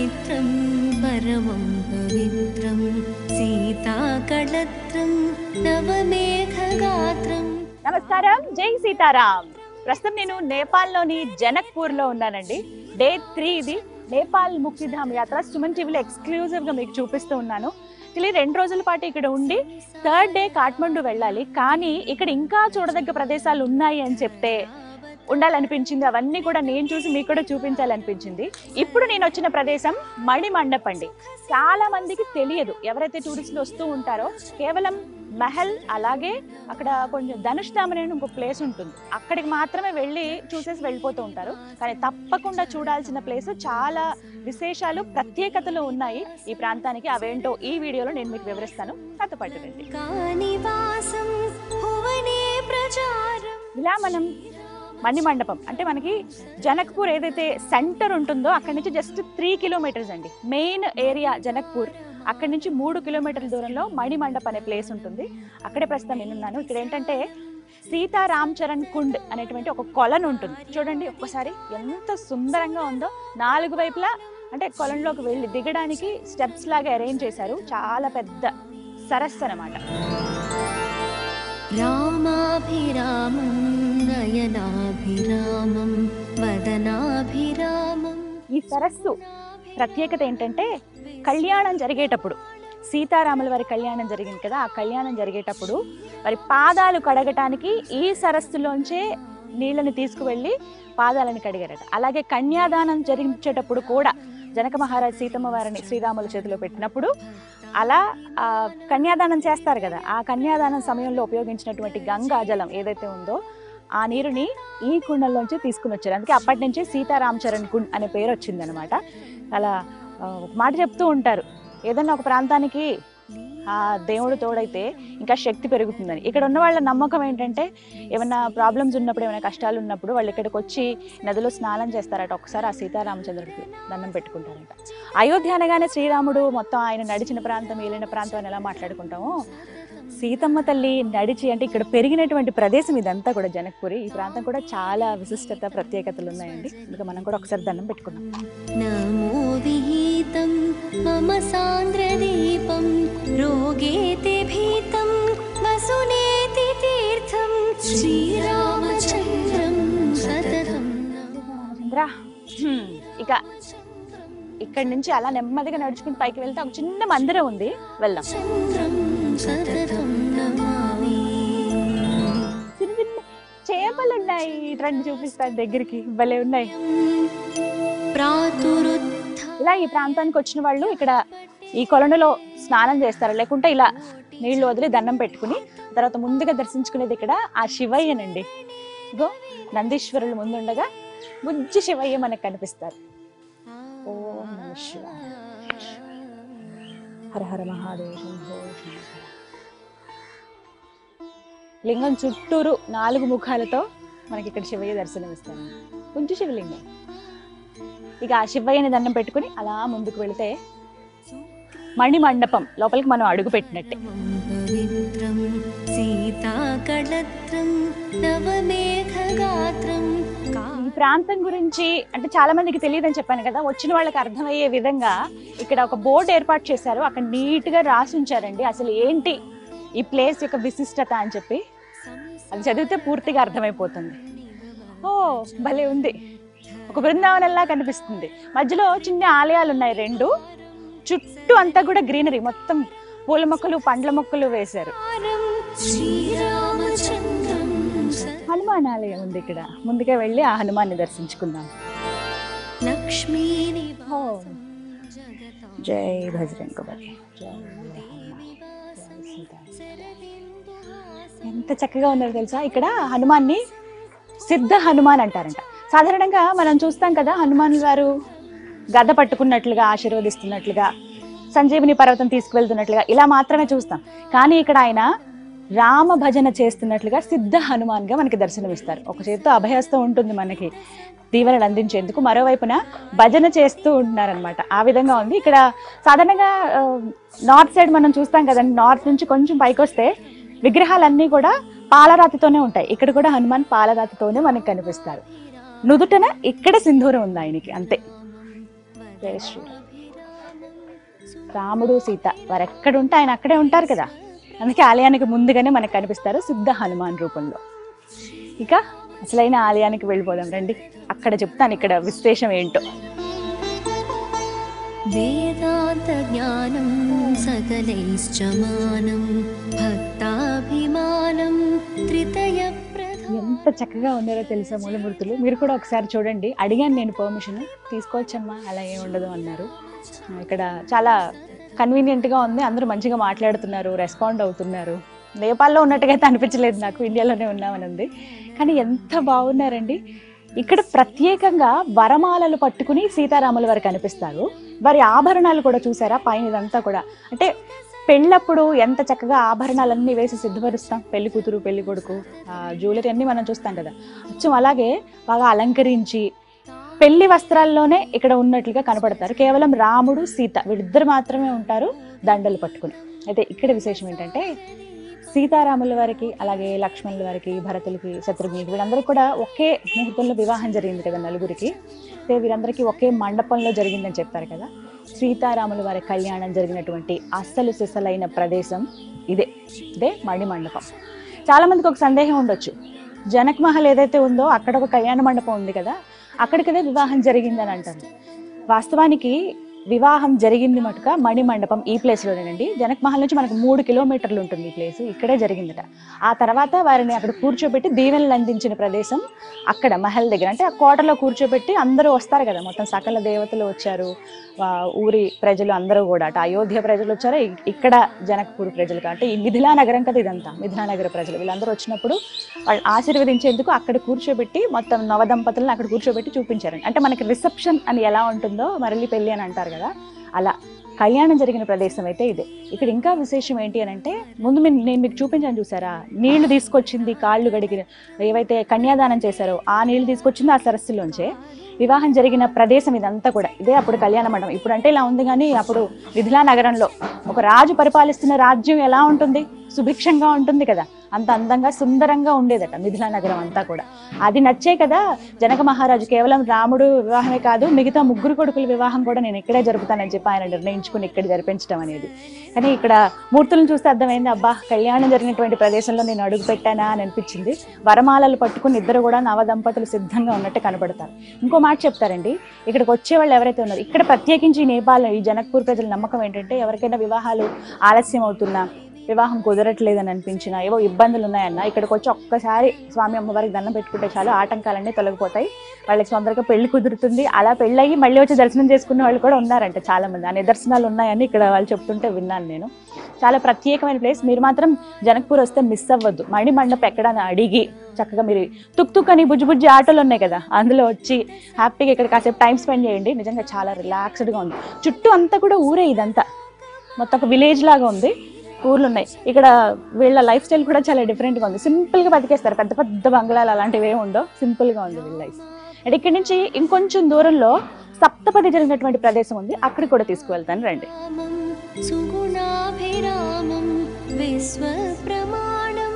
मित्रं परमं पवित्रं सीताकळत्रं नवमेघगात्रम् నమస్కారం జై సీతారాం ప్రస్తుతం నేను నేపాల్లోని జనక్పూర్ లో ఉన్నానండి డే త్రీ ఇది నేపాల్ ముక్తిధామ్ యాత్ర సుమన్ టీవీలో ఎక్స్క్లూజివ్ గా మీకు చూపిస్తూ ఉన్నాను యాక్చువల్లీ రెండు రోజుల పాటు ఇక్కడ ఉండి థర్డ్ డే కాఠ్మండు వెళ్ళాలి కానీ ఇక్కడ ఇంకా చూడదగ్గ ప్రదేశాలు ఉన్నాయి అని చెప్తే ఉండాలనిపించింది అవన్నీ కూడా నేను చూసి మీకు కూడా చూపించాలనిపించింది ఇప్పుడు నేను వచ్చిన ప్రదేశం మణిమండప్ అండి చాలా మందికి తెలియదు ఎవరైతే టూరిస్టులు వస్తూ ఉంటారో కేవలం మహల్ అలాగే అక్కడ కొంచెం ధనుష్ ధామ్ అనే ఇంకో ప్లేస్ ఉంటుంది అక్కడికి మాత్రమే వెళ్ళి చూసేసి వెళ్ళిపోతూ ఉంటారు కానీ తప్పకుండా చూడాల్సిన ప్లేస్ చాలా విశేషాలు ప్రత్యేకతలు ఉన్నాయి ఈ ప్రాంతానికి అవేంటో ఈ వీడియోలో నేను మీకు వివరిస్తాను నాతో పాటు రండి कानिवासं भुवने प्रचारम् ఇలా మనం మణి మండపం అంటే మనకి జనక్పూర్ ఏదైతే సెంటర్ ఉంటుందో అక్కడి నుంచి జస్ట్ త్రీ కిలోమీటర్స్ అండి మెయిన్ ఏరియా జనక్పూర్ అక్కడి నుంచి మూడు కిలోమీటర్ల దూరంలో మణి మండప్ అనే ప్లేస్ ఉంటుంది అక్కడే ప్రస్తుతం నేనున్నాను ఇక్కడ ఏంటంటే సీతారామ్ చరణ్ కుండ్ అనేటువంటి ఒక కొలను ఉంటుంది చూడండి ఒక్కసారి ఎంత సుందరంగా ఉందో నాలుగు వైపులా అంటే కొలంలోకి వెళ్ళి దిగడానికి స్టెప్స్ లాగా అరేంజ్ చేశారు చాలా పెద్ద సరస్సు అనమాట रामाभिरामं नयनाभिरामं वदनाभिरामम् ఈ సరస్సు ప్రత్యేకత ఏంటంటే కళ్యాణం జరిగేటప్పుడు సీతారాముల వారి కళ్యాణం జరిగింది కదా ఆ కళ్యాణం జరిగేటప్పుడు వారి పాదాలు కడగటానికి ఈ సరస్సులోంచే నీళ్ళని తీసుకువెళ్ళి పాదాలను కడిగారట అలాగే కన్యాదానం జరిగించేటప్పుడు కూడా జనక మహారాజ్ సీతమ్మ వారిని శ్రీరాముల చేతిలో పెట్టినప్పుడు అలా ఆ, కన్యాదానం చేస్తారు కదా ఆ కన్యాదానం సమయంలో ఉపయోగించినటువంటి గంగా జలం ఏదైతే ఉందో ఆ నీరుని ఈ కుండల్లోంచి తీసుకుని వచ్చారు అందుకే అప్పటి నుంచి సీతారాం చరణ్ కుండ్ అనే పేరు వచ్చిందనమాట అలా ఆ, ఒక మాట చెప్తూ ఉంటారు ఏదన్నా ఒక ప్రాంతానికి ఆ దేవుడు తోడైతే ఇంకా శక్తి పెరుగుతుందని ఇక్కడ ఉన్న వాళ్ళ నమ్మకం ఏంటంటే ఏమైనా ప్రాబ్లమ్స్ ఉన్నప్పుడు ఏమైనా కష్టాలు ఉన్నప్పుడు వాళ్ళు ఇక్కడికి వచ్చి నదిలో స్నానం చేస్తారట ఒకసారి ఆ సీతారామచంద్రుడికి దండం పెట్టుకుంటారట అయోధ్య అనగానే శ్రీరాముడు మొత్తం ఆయన నడిచిన ప్రాంతం ఏలిన ప్రాంతం అని ఎలా మాట్లాడుకుంటామో సీతమ్మ తల్లి నడిచి అంటే ఇక్కడ పెరిగినటువంటి ప్రదేశం ఇదంతా కూడా జనక్పురి ఈ ప్రాంతం కూడా చాలా విశిష్టత ప్రత్యేకతలు ఉన్నాయండి ఇంకా మనం కూడా ఒకసారి దండం పెట్టుకుందాం नमो विहितं मम सान्द्रदीपं रोगेति भीतं वसुनेति तीर्थं श्रीरामचन्द्रं सततं రా హ్మ్. ఇక ఇక్కడి నుంచి అలా నెమ్మదిగా నడుచుకుని పైకి వెళ్తే ఒక చిన్న మందిరం ఉంది వెళ్దాం చంద్రం సతతం నమామి చిన్న చిన్న చేపలు ఉన్నాయి రండి చూపిస్తాను దగ్గరికి భలే ఉన్నాయి ప్రాతురుత్థ ఇలా ఈ ప్రాంతానికి వచ్చిన వాళ్ళు ఇక్కడ ఈ కొలనులో స్నానం చేస్తారు లేకుంటే ఇలా నీళ్లు వదిలి దండం పెట్టుకుని తర్వాత ముందుగా దర్శించుకునేది ఇక్కడ ఆ శివయ్యనండి ఇగో నందీశ్వరులు ముందుండగా బుజ్జి శివయ్య మనకు కనిపిస్తారు ఓం నమః శివాయ. హర హర మహాదేవ శంభో శంకర. లింగం చుట్టూరు నాలుగు ముఖాలతో మనకి ఇక్కడ శివయ్య దర్శనమిస్తారు కొంచెం శివలింగం ఇక ఆ శివయ్యని దండం పెట్టుకుని అలా ముందుకు వెళితే మణి మండపం లోపలికి మనం అడుగు పెట్టినట్టే పవిత్రం సీతాకళత్రం నవమేఘగాత్రం ఈ ప్రాంతం గురించి అంటే చాలా మందికి తెలియదని చెప్పాను కదా వచ్చిన వాళ్ళకి అర్థమయ్యే విధంగా ఇక్కడ ఒక బోర్డు ఏర్పాటు చేశారు అక్కడ నీట్ గా రాసి ఉంచారండి అసలు ఏంటి ఈ ప్లేస్ యొక్క విశిష్టత అని చెప్పి అది చదివితే పూర్తిగా అర్థమైపోతుంది ఓ భలే ఉంది ఒక బృందావనంలా కనిపిస్తుంది మధ్యలో చిన్న ఆలయాలు ఉన్నాయి రెండు చుట్టూ అంతా కూడా గ్రీనరీ మొత్తం పూల మొక్కలు పండ్ల మొక్కలు వేశారు శ్రీరామచంద్రం హనుమాన్ ఆలయం ఉంది ఇక్కడ ముందుగా వెళ్ళి ఆ హనుమాన్ని దర్శించుకుందాం లక్ష్మీనివాసం జై భజరంగ బలి జై ఎంత చక్కగా ఉన్నారో తెలుసా ఇక్కడ హనుమాన్ని సిద్ధ హనుమాన్ అంటారంట సాధారణంగా మనం చూస్తాం కదా హనుమాన్ గారు గద పట్టుకున్నట్లుగా ఆశీర్వదిస్తున్నట్లుగా సంజీవిని పర్వతం తీసుకువెళ్తున్నట్లుగా ఇలా మాత్రమే చూస్తాం కానీ ఇక్కడ ఆయన రామ భజన చేస్తున్నట్లుగా సిద్ధ హనుమాన్గా మనకి దర్శనమిస్తారు ఒక చేతితో అభయస్తం ఉంటుంది మనకి దీవెనలు అందించేందుకు మరోవైపున భజన చేస్తూ ఉంటున్నారనమాట ఆ విధంగా ఉంది ఇక్కడ సాధారణంగా ఆ, నార్త్ సైడ్ మనం చూస్తాం కదండి నార్త్ నుంచి కొంచెం పైకి వస్తే విగ్రహాలన్నీ కూడా పాలరాతితోనే ఉంటాయి ఇక్కడ కూడా హనుమాన్ పాలరాతితోనే మనకి కనిపిస్తారు నుదుటన ఇక్కడ సింధూరం ఉంది ఆయనకి అంతే జై శ్రీరామ్ రాముడు సీత వారు ఎక్కడుంటే ఆయన అక్కడే ఉంటారు కదా అందుకే ఆలయానికి ముందుగానే మనకు కనిపిస్తారు సిద్ధ హనుమాన్ రూపంలో ఇక అసలైన ఆలయానికి వెళ్ళిపోదాం రండి అక్కడ చెప్తాను ఇక్కడ విశేషం ఏంటో वेदान्तज्ञानं सकलैश्च मानं भक्ताभिमानं त्रितयप्रधानम् ఎంత చక్కగా ఉన్నారో తెలుసా మూలమూర్తులు మీరు కూడా ఒకసారి చూడండి అడిగాను నేను పర్మిషన్ తీసుకోవచ్చమ్మా అలా ఏమి ఉండదు అన్నారు ఆ, ఇక్కడ చాలా కన్వీనియంట్గా ఉంది అందరూ మంచిగా మాట్లాడుతున్నారు రెస్పాండ్ అవుతున్నారు నేపాల్లో ఉన్నట్టుగా అయితే అనిపించలేదు నాకు ఇండియాలోనే ఉన్నామని ఉంది కానీ ఎంత బాగున్నారండి ఇక్కడ ప్రత్యేకంగా వరమాలలు పట్టుకుని సీతారాముల వారు కనిపిస్తారు వారి ఆభరణాలు కూడా చూసారా పైన ఇదంతా కూడా అంటే పెళ్ళప్పుడు ఎంత చక్కగా ఆభరణాలన్నీ వేసి సిద్ధపరుస్తాం పెళ్లి కూతురు పెళ్లి కొడుకు ఆ జ్యువెలరీ అన్నీ మనం చూస్తాం కదా అచ్చం అలాగే బాగా అలంకరించి పెళ్లి వస్త్రాల్లోనే ఇక్కడ ఉన్నట్లుగా కనపడతారు కేవలం రాముడు సీత వీళ్ళిద్దరు మాత్రమే ఉంటారు దండలు పట్టుకుని అయితే ఇక్కడ విశేషం ఏంటంటే సీతారాముల వారికి అలాగే లక్ష్మణుల వారికి భరతులకి శత్రుఘ్నికి వీళ్ళందరికీ కూడా ఒకే ముహూర్తంలో వివాహం జరిగింది కదా నలుగురికి అయితే వీరందరికీ ఒకే మండపంలో జరిగిందని చెప్పారు కదా సీతారాముల వారి కళ్యాణం జరిగినటువంటి అస్సలు సిసలైన ప్రదేశం ఇదే ఇదే మణి మండపం చాలా మందికి ఒక సందేహం ఉండొచ్చు జనక్ మహల్ ఏదైతే ఉందో అక్కడ ఒక కళ్యాణ మండపం ఉంది కదా అక్కడికదే వివాహం జరిగిందని అంటారు వాస్తవానికి వివాహం జరిగింది మటుక మణి మండపం ఈ ప్లేస్లోనేనండి జనక్ మహల్ నుంచి మనకు మూడు కిలోమీటర్లు ఉంటుంది ఈ ప్లేస్ ఇక్కడే జరిగిందట ఆ తర్వాత వారిని అక్కడ కూర్చోబెట్టి దీవెనలు అందించిన ప్రదేశం అక్కడ మహల్ దగ్గర అంటే ఆ కోటలో కూర్చోబెట్టి అందరూ వస్తారు కదా మొత్తం సకల దేవతలు వచ్చారు ఆ ఊరి ప్రజలు అందరూ కూడా అటు అయోధ్య ప్రజలు వచ్చారు ఇ- ఇక్కడ జనకపూర్ ప్రజలు అంటే ఈ మిథిలా నగరం కదా ఇదంతా మిథిలా నగర ప్రజలు వీళ్ళందరూ వచ్చినప్పుడు వాళ్ళు ఆశీర్వదించేందుకు అక్కడ కూర్చోబెట్టి మొత్తం నవదంపతులను అక్కడ కూర్చోబెట్టి చూపించారండి అంటే మనకి రిసెప్షన్ అని ఎలా ఉంటుందో మరలి పెళ్లి అని అంటారు కదా అలా కళ్యాణం జరిగిన ప్రదేశం అయితే ఇదే ఇక్కడ ఇంకా విశేషం ఏంటి అని అంటే ముందు మీరు- నేను మీకు చూపించాను చూసారా నీళ్లు తీసుకొచ్చింది కాళ్ళు గడిగిన ఏవైతే కన్యాదానం చేశారో ఆ నీళ్లు తీసుకొచ్చింది ఆ సరస్సులోంచే వివాహం జరిగిన ప్రదేశం ఇదంతా కూడా ఇదే అప్పుడు కళ్యాణ మండపం ఇప్పుడు అంటే ఇలా ఉంది కానీ అప్పుడు మిథిలా నగరంలో ఒక రాజు పరిపాలిస్తున్న రాజ్యం ఎలా ఉంటుంది సుభిక్షంగా ఉంటుంది కదా అంత అందంగా సుందరంగా ఉండేదట మిథిలా నగరం అంతా కూడా అది నచ్చే కదా జనక మహారాజు కేవలం రాముడు వివాహమే కాదు మిగతా ముగ్గురు కొడుకుల వివాహం కూడా నేను ఇక్కడే జరుపుతానని చెప్పి ఆయన నిర్ణయించుకుని ఇక్కడ జరిపించడం అనేది కానీ ఇక్కడ మూర్తులను చూస్తే అర్థమైంది అబ్బా కళ్యాణం జరిగినటువంటి ప్రదేశంలో నేను అడుగు పెట్టానా అని అనిపించింది వరమాలలు పట్టుకుని ఇద్దరు కూడా నవ దంపతులు సిద్ధంగా ఉన్నట్టు కనబడతారు ఇంకో మాట చెప్తారండి ఇక్కడికి వచ్చే వాళ్ళు ఎవరైతే ఉన్నారో ఇక్కడ ప్రత్యేకించి ఈ నేపాల్ ఈ జనక్పూర్ ప్రజల నమ్మకం ఏంటంటే ఎవరికైనా వివాహాలు ఆలస్యం అవుతున్నా వివాహం కుదరట్లేదని అనిపించినా ఏవో ఇబ్బందులు ఉన్నాయన్నా ఇక్కడికి వచ్చి ఒక్కసారి స్వామి అమ్మవారికి దండం పెట్టుకుంటే చాలు ఆటంకాలన్నీ తొలగిపోతాయి వాళ్ళకి తొందరగా పెళ్లి కుదురుతుంది అలా పెళ్ళయి మళ్ళీ వచ్చి దర్శనం చేసుకునే వాళ్ళు కూడా ఉన్నారంట చాలా మంది ఆ నిదర్శనాలు ఉన్నాయని ఇక్కడ వాళ్ళు చెప్తుంటే విన్నాను నేను చాలా ప్రత్యేకమైన ప్లేస్ మీరు మాత్రం జనక్పూర్ వస్తే మిస్ అవ్వద్దు మణి మండపం ఎక్కడని అడిగి చక్కగా మీరు తుక్ తుక్ అని బుజ్జి బుజ్జి ఆటోలు ఉన్నాయి కదా అందులో వచ్చి హ్యాపీగా ఇక్కడ కాసేపు టైం స్పెండ్ చేయండి నిజంగా చాలా రిలాక్స్డ్గా ఉంది చుట్టూ అంతా కూడా ఊరే ఇదంతా మొత్తం ఒక విలేజ్ లాగా ఉంది ఊర్లు ఉన్నాయి ఇక్కడ వీళ్ళ లైఫ్ స్టైల్ కూడా చాలా డిఫరెంట్గా ఉంది సింపుల్గా బతికేస్తారు పెద్ద పెద్ద బంగ్లాలు అలాంటివి ఏమి ఉండవు సింపుల్గా ఉంది వీళ్ళ లైఫ్ అండ్ ఇక్కడి నుంచి ఇంకొంచెం దూరంలో సప్తపది జరిగినటువంటి ప్రదేశం ఉంది అక్కడికి కూడా తీసుకువెళ్తాను రండి रामं सुगुणाभिरामं विश्वप्रमाणं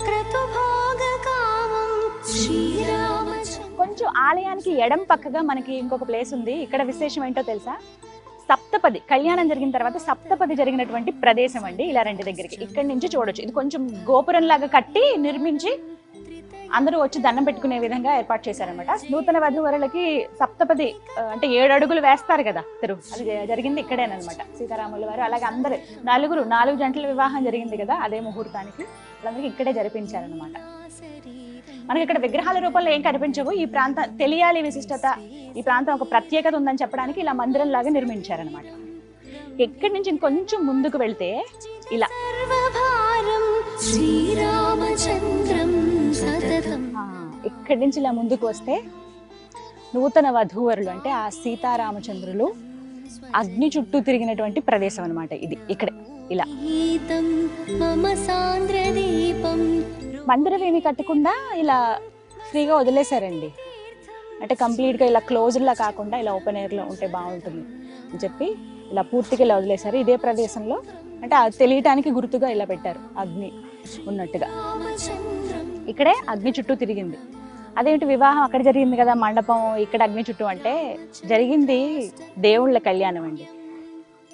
क्रतुभागकामं श्रीरामचन्द्र కొంచెం ఆలయానికి ఎడం పక్కగా మనకి ఇంకొక ప్లేస్ ఉంది ఇక్కడ విశేషం ఏంటో తెలుసా సప్తపది కళ్యాణం జరిగిన తర్వాత సప్తపది జరిగినటువంటి ప్రదేశం అండి ఇలా రెండు దగ్గరికి ఇక్కడి నుంచి చూడొచ్చు ఇది కొంచెం గోపురం లాగా కట్టి నిర్మించి అందరూ వచ్చి దండం పెట్టుకునే విధంగా ఏర్పాటు చేశారనమాట నూతన వధువరులకి సప్తపది ఆ, అంటే ఏడు అడుగులు వేస్తారు కదా ఇద్దరు అది జ- జరిగింది ఇక్కడేనమాట సీతారాముల వారు అలాగే అందరు నలుగురు నాలుగు జంటల వివాహం జరిగింది కదా అదే ముహూర్తానికి వాళ్ళందరికీ ఇక్కడే జరిపించారనమాట మనకి ఇక్కడ విగ్రహాల రూపంలో ఏం కనిపించవు ఈ ప్రాంతం తెలియాలి విశిష్టత ఈ ప్రాంతం ఒక ప్రత్యేకత ఉందని చెప్పడానికి ఇలా మందిరం లాగా నిర్మించారనమాట ఎక్కడి నుంచి ఇంకొంచెం ముందుకు వెళ్తే ఇలా सर्वभारं श्रीरामचन्द्रं सततं ఆ, ఇక్కడి నుంచి ఇలా ముందుకు వస్తే నూతన వధూవరులు అంటే ఆ సీతారామచంద్రులు అగ్ని చుట్టూ తిరిగినటువంటి ప్రదేశం అన్నమాట ఇది ఇక్కడే ఇలా गीतं मम सान्द्रदीपं మందిరం ఏమి కట్టకుండా ఇలా ఫ్రీగా వదిలేశారండి అంటే కంప్లీట్గా ఇలా క్లోజ్డ్లా కాకుండా ఇలా ఓపెన్ ఎయిర్లో ఉంటే బాగుంటుంది అని చెప్పి ఇలా పూర్తిగా ఇలా వదిలేశారు ఇదే ప్రదేశంలో అంటే అది తెలియటానికి గుర్తుగా ఇలా పెట్టారు అగ్ని ఉన్నట్టుగా రామచంద్రం ఇక్కడే అగ్ని చుట్టూ తిరిగింది అదేంటి వివాహం అక్కడ జరిగింది కదా మండపం ఇక్కడ అగ్ని చుట్టూ అంటే జరిగింది దేవుళ్ళ కళ్యాణం అండి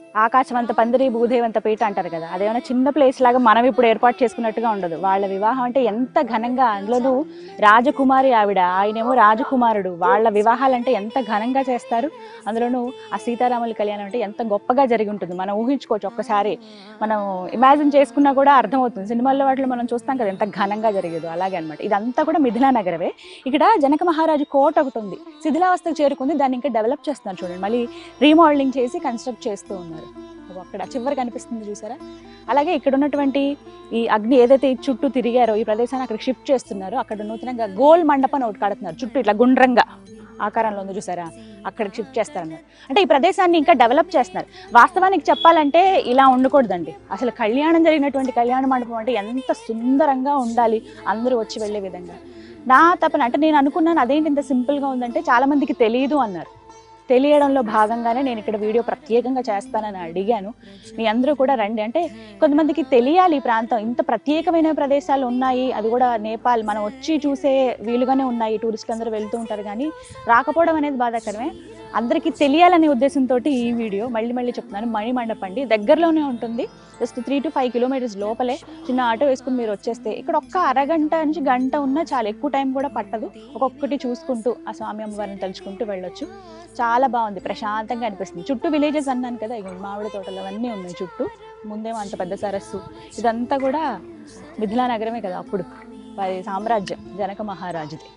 ఆకాశం అంత పందిరి భూదేవంత పీట అంటారు కదా అదేమైనా చిన్న ప్లేస్ లాగా మనం ఇప్పుడు ఏర్పాటు చేసుకున్నట్టుగా ఉండదు వాళ్ళ వివాహం అంటే ఎంత ఘనంగా అందులోనూ రాజకుమారి ఆవిడ ఆయనేమో రాజకుమారుడు వాళ్ళ వివాహాలంటే ఎంత ఘనంగా చేస్తారు అందులోనూ ఆ సీతారాముల కళ్యాణం అంటే ఎంత గొప్పగా జరిగి ఉంటుంది మనం ఊహించుకోవచ్చు ఒక్కసారి మనం ఇమాజిన్ చేసుకున్నా కూడా అర్థమవుతుంది సినిమాల్లో వాటిలో మనం చూస్తాం కదా ఎంత ఘనంగా జరిగేదో అలాగే అనమాట ఇదంతా కూడా మిథిలా నగరమే ఇక్కడ జనక మహారాజు కోట ఒకటి ఉంది శిథిలావస్థకు చేరుకుంది దాన్ని ఇంకా డెవలప్ చేస్తున్నారు చూడండి మళ్ళీ రీమోడలింగ్ చేసి కన్స్ట్రక్ట్ చేస్తూ ఉన్నారు అగో అక్కడ చివరి కనిపిస్తుంది చూసారా అలాగే ఇక్కడ ఉన్నటువంటి ఈ అగ్ని ఏదైతే ఈ చుట్టూ తిరిగారో ఈ ప్రదేశాన్ని అక్కడ షిఫ్ట్ చేస్తున్నారో అక్కడ నూతనంగా గోల్ మండపం ఒకటి కడుతున్నారు చుట్టూ ఇట్లా గుండ్రంగా ఆకారంలో ఉంది చూసారా అక్కడికి షిఫ్ట్ చేస్తారన్నారు అంటే ఈ ప్రదేశాన్ని ఇంకా డెవలప్ చేస్తున్నారు వాస్తవానికి చెప్పాలంటే ఇలా ఉండకూడదండి అసలు కళ్యాణం జరిగినటువంటి కళ్యాణ మండపం అంటే ఎంత సుందరంగా ఉండాలి అందరూ వచ్చి వెళ్ళే విధంగా నా తపన అంటే నేను అనుకున్నాను అదేంటి ఇంత సింపుల్గా ఉందంటే చాలా మందికి తెలియదు అన్నారు తెలియడంలో భాగంగానే నేను ఇక్కడ వీడియో ప్రత్యేకంగా చేస్తానని అడిగాను మీ అందరూ కూడా రండి అంటే కొంతమందికి తెలియాలి ఈ ప్రాంతం ఇంత ప్రత్యేకమైన ప్రదేశాలు ఉన్నాయి అది కూడా నేపాల్ మనం వచ్చి చూసే వీలుగానే ఉన్నాయి టూరిస్టులు అందరూ వెళ్తూ ఉంటారు కానీ రాకపోవడం అనేది బాధాకరమే అందరికీ తెలియాలనే ఉద్దేశంతో ఈ వీడియో మళ్ళీ మళ్ళీ చెప్తున్నాను మణిమండపండి దగ్గరలోనే ఉంటుంది just three to five kilometres లోపలే చిన్న ఆటో వేసుకుని మీరు వచ్చేస్తే ఇక్కడ ఒక్క అరగంట నుంచి గంట ఉన్నా చాలా ఎక్కువ టైం కూడా పట్టదు ఒక్కొక్కటి చూసుకుంటూ ఆ స్వామి అమ్మవారిని తలుచుకుంటూ వెళ్ళొచ్చు చాలా బాగుంది ప్రశాంతంగా అనిపిస్తుంది చుట్టూ విలేజెస్ అన్నాను కదా ఇగో మామిడి తోటలు అవన్నీ ఉన్నాయి చుట్టూ ముందేమో అంత పెద్ద సరస్సు ఇదంతా కూడా మిథిలా నగరమే కదా అప్పుడు వారి సామ్రాజ్యం జనక మహారాజుది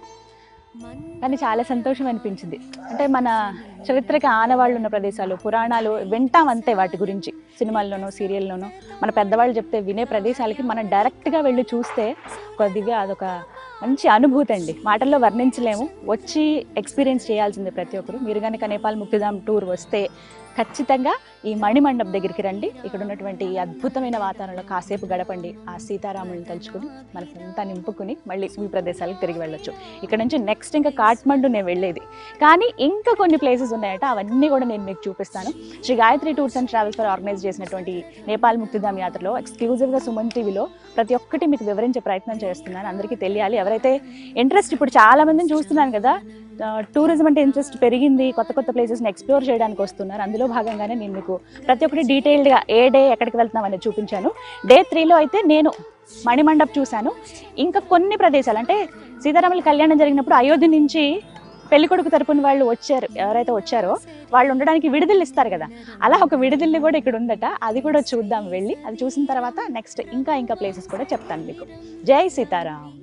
కానీ చాలా సంతోషం అనిపించింది అంటే మన చరిత్రకి ఆనవాళ్ళు ఉన్న ప్రదేశాలు పురాణాలు వింటాం అంతే వాటి గురించి సినిమాల్లోనో సీరియల్లోనో మన పెద్దవాళ్ళు చెప్తే వినే ప్రదేశాలకి మనం డైరెక్ట్గా వెళ్ళి చూస్తే కొద్దిగా అదొక మంచి అనుభూతి అండి మాటల్లో వర్ణించలేము వచ్చి ఎక్స్పీరియన్స్ చేయాల్సిందే ప్రతి ఒక్కరు మీరు కనుక నేపాల్ ముక్తిధామ్ టూర్ వస్తే ఖచ్చితంగా ఈ మణిమండప్ దగ్గరికి రండి ఇక్కడ ఉన్నటువంటి ఈ అద్భుతమైన వాతావరణంలో కాసేపు గడపండి ఆ సీతారాములను తలుచుకుని మనసంతా నింపుకుని మళ్ళీ ఈ ప్రదేశాలకు తిరిగి వెళ్ళొచ్చు ఇక్కడ నుంచి నెక్స్ట్ ఇంకా కాట్మండు నేను వెళ్ళేది కానీ ఇంకా కొన్ని ప్లేసెస్ ఉన్నాయట అవన్నీ కూడా నేను మీకు చూపిస్తాను Shri Gayatri tours and travels for organise చేసినటువంటి నేపాల్ ముక్తిధామ్ యాత్రలో ఎక్స్క్లూజివ్గా సుమన్ టీవీలో ప్రతి ఒక్కటి మీకు వివరించే ప్రయత్నం చేస్తున్నాను అందరికీ తెలియాలి ఎవరైతే ఇంట్రెస్ట్ ఇప్పుడు చాలా మందిని చూస్తున్నాను కదా టూరిజం అంటే ఇంట్రెస్ట్ పెరిగింది కొత్త కొత్త ప్లేసెస్ని ఎక్స్ప్లోర్ చేయడానికి వస్తున్నారు అందులో భాగంగానే నేను మీకు ప్రతి ఒక్కటి డీటెయిల్డ్గా ఏ డే ఎక్కడికి వెళ్తున్నాం అనేది చూపించాను డే త్రీలో అయితే నేను మణిమండప్ చూశాను ఇంకా కొన్ని ప్రదేశాలు అంటే సీతారాముల కళ్యాణం జరిగినప్పుడు అయోధ్య నుంచి పెళ్లికొడుకు తరపున వాళ్ళు వచ్చారు ఎవరైతే వచ్చారో వాళ్ళు ఉండడానికి విడుదల ఇస్తారు కదా అలా ఒక విడుదల్ని కూడా ఇక్కడ ఉందట అది కూడా చూద్దాం వెళ్ళి అది చూసిన తర్వాత నెక్స్ట్ ఇంకా ఇంకా ప్లేసెస్ కూడా చెప్తాను మీకు జై సీతారాం